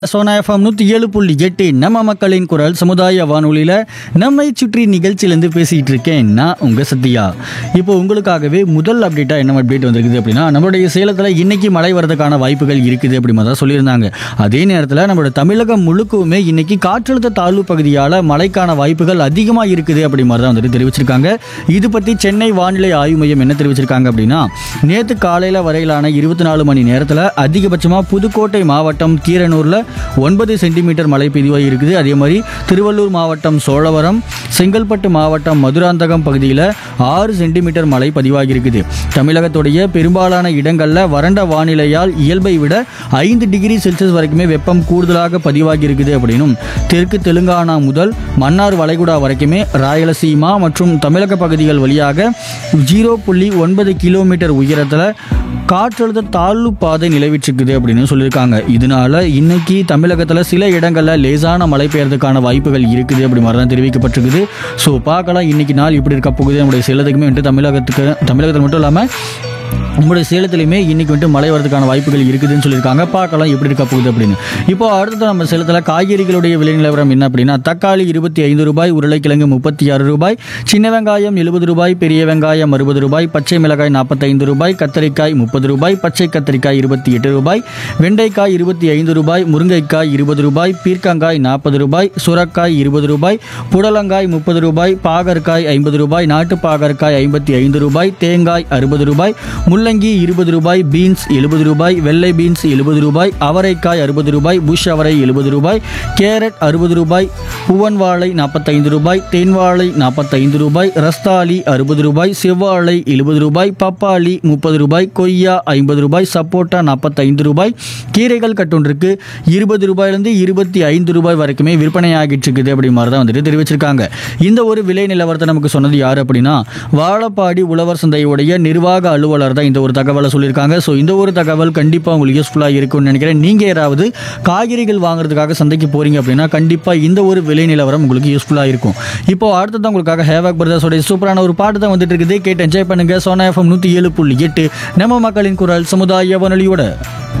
Sona FM நூற்றி ஏழு புள்ளி எட்டு நம்ம மக்களின் குரல் சமுதாய வானொலியில் நம்மை சுற்றி நிகழ்ச்சியிலேருந்து பேசிகிட்டு இருக்கேன் நான் உங்கள் சத்யா இப்போ உங்களுக்காகவே முதல் அப்டேட்டாக என்ன அப்டேட் வந்திருக்குது அப்படின்னா நம்மளுடைய சேலத்தில் இன்னைக்கு மழை வரதுக்கான வாய்ப்புகள் இருக்குது அப்படி மாதிரி தான் சொல்லியிருந்தாங்க அதே நேரத்தில் நம்மளோட தமிழகம் முழுக்கவுமே இன்னைக்கு காற்றழுத்த தாழ்வு பகுதியால் மழைக்கான வாய்ப்புகள் அதிகமாக இருக்குது அப்படி மாதிரி தான் வந்துட்டு தெரிவிச்சிருக்காங்க இது பற்றி சென்னை வானிலை ஆய்வு மையம் என்ன தெரிவிச்சிருக்காங்க அப்படின்னா நேற்று காலையில் வரையிலான இருபத்தி நாலு மணி நேரத்தில் அதிகபட்சமாக புதுக்கோட்டை மாவட்டம் கீரனூரில் ஒன்பது சென்டிமீட்டர் மழை பதிவாகி இருக்குது அதே மாதிரி திருவள்ளூர் மாவட்டம் சோழவரம் செங்கல்பட்டு மாவட்டம் மதுராந்தகம் பகுதியில் ஆறு சென்டிமீட்டர் மழை பதிவாகி இருக்குது தமிழகத்துடைய பெரும்பாலான இடங்களில் வறண்ட வானிலையால் இயல்பை விட ஐந்து டிகிரி செல்சியஸ் வரைக்குமே வெப்பம் கூடுதலாக பதிவாகி இருக்குது அப்படின்னும் தெற்கு தெலுங்கானா முதல் மன்னார் வளைகுடா வரைக்குமே ராயலசீமா மற்றும் தமிழக பகுதிகள் வழியாக ஜீரோ புள்ளி ஒன்பது கிலோமீட்டர் உயரத்தில் காற்றழுத்த தாழ்வு பாதை நிலவிட்டிருக்குது அப்படின்னு சொல்லியிருக்காங்க இதனால இன்னைக்கு தமிழகத்தில் சில இடங்களில் லேசான மழை பெய்யறதுக்கான வாய்ப்புகள் இருக்குது அப்படி மாதிரி தான் தெரிவிக்கப்பட்டிருக்குது ஸோ பார்க்கலாம் இன்னைக்கு நாள் இப்படி இருக்க போகுது நம்முடைய சேலத்துக்குமே வந்துட்டு தமிழகத்துக்கு தமிழகத்தில் மட்டும் இல்லாமல் நம்முடைய சேலத்துலையுமே இன்னைக்கு வந்துட்டு மழை வரதுக்கான வாய்ப்புகள் இருக்குதுன்னு சொல்லியிருக்காங்க பார்க்கலாம் எப்படி இருக்க போகுது அப்படின்னு இப்போ அடுத்தது நம்ம சேலத்தில் காய்கறிகளுடைய விலை நிலவரம் என்ன அப்படின்னா தக்காளி இருபத்தி ஐந்து ரூபாய் உருளைக்கிழங்கு முப்பத்தி ஆறு ரூபாய் சின்ன வெங்காயம் எழுபது ரூபாய் பெரிய வெங்காயம் அறுபது ரூபாய் பச்சை மிளகாய் நாற்பத்தைந்து ரூபாய் கத்தரிக்காய் முப்பது ரூபாய் பச்சை கத்தரிக்காய் இருபத்தி எட்டு ரூபாய் வெண்டைக்காய் இருபத்தி ஐந்து ரூபாய் முருங்கைக்காய் இருபது ரூபாய் பீர்க்கங்காய் நாற்பது ரூபாய் சுரக்காய் இருபது ரூபாய் புடலங்காய் முப்பது ரூபாய் பாகற்காய் ஐம்பது ரூபாய் நாட்டு பாகற்காய் ஐம்பத்தி ஐந்து ரூபாய் தேங்காய் அறுபது ரூபாய் முள்ளங்கி இருபது ரூபாய் பீன்ஸ் எழுபது ரூபாய் வெள்ளை பீன்ஸ் எழுபது ரூபாய் அவரைக்காய் அறுபது ரூபாய் புஷ் அவரை எழுபது ரூபாய் கேரட் அறுபது ரூபாய் புவன் வாழை நாற்பத்தைந்து ரூபாய் தேன் வாழை நாற்பத்தைந்து ரூபாய் ரஸ்தாலி அறுபது ரூபாய் செவ்வாழை எழுபது ரூபாய் பப்பாளி முப்பது ரூபாய் கொய்யா ஐம்பது ரூபாய் சப்போட்டா நாற்பத்தைந்து ரூபாய் கீரைகள் கட்டொன்றுக்கு இருபது ரூபாயிலிருந்து இருபத்தி ஐந்து ரூபாய் வரைக்குமே விற்பனை ஆகிட்டு இருக்குது அப்படி மாதிரி தான் வந்துட்டு தெரிவிச்சிருக்காங்க இந்த ஒரு விலை நிலவரத்தை நமக்கு சொன்னது யார் அப்படின்னா வாழப்பாடி உழவர் சந்தையுடைய நிர்வாக அலுவலர் தான் இந்த ஒரு தகவலை சொல்லியிருக்காங்க ஸோ இந்த ஒரு தகவல் கண்டிப்பாக உங்களுக்கு யூஸ்ஃபுல்லாக இருக்கும்னு நினைக்கிறேன் நீங்கள் யாராவது காய்கறிகள் வாங்குறதுக்காக சந்தைக்கு போகிறீங்க அப்படின்னா கண்டிப்பாக இந்த ஒரு விலை நிலவரம் உங்களுக்கு யூஸ்ஃபுல்லாக இருக்கும் இப்போ அடுத்தது உங்களுக்காக ஹேவாக் பிரதர்ஸோடைய சூப்பரான ஒரு பாட்டு தான் வந்துட்டு இருக்குது கேட்டு என்ஜாய் பண்ணுங்க சோனா எஃப்எம் நூற்றி ஏழு புள்ளி எட்டு நம்ம மக்களின் குரல் சமுதாய வானொலியோட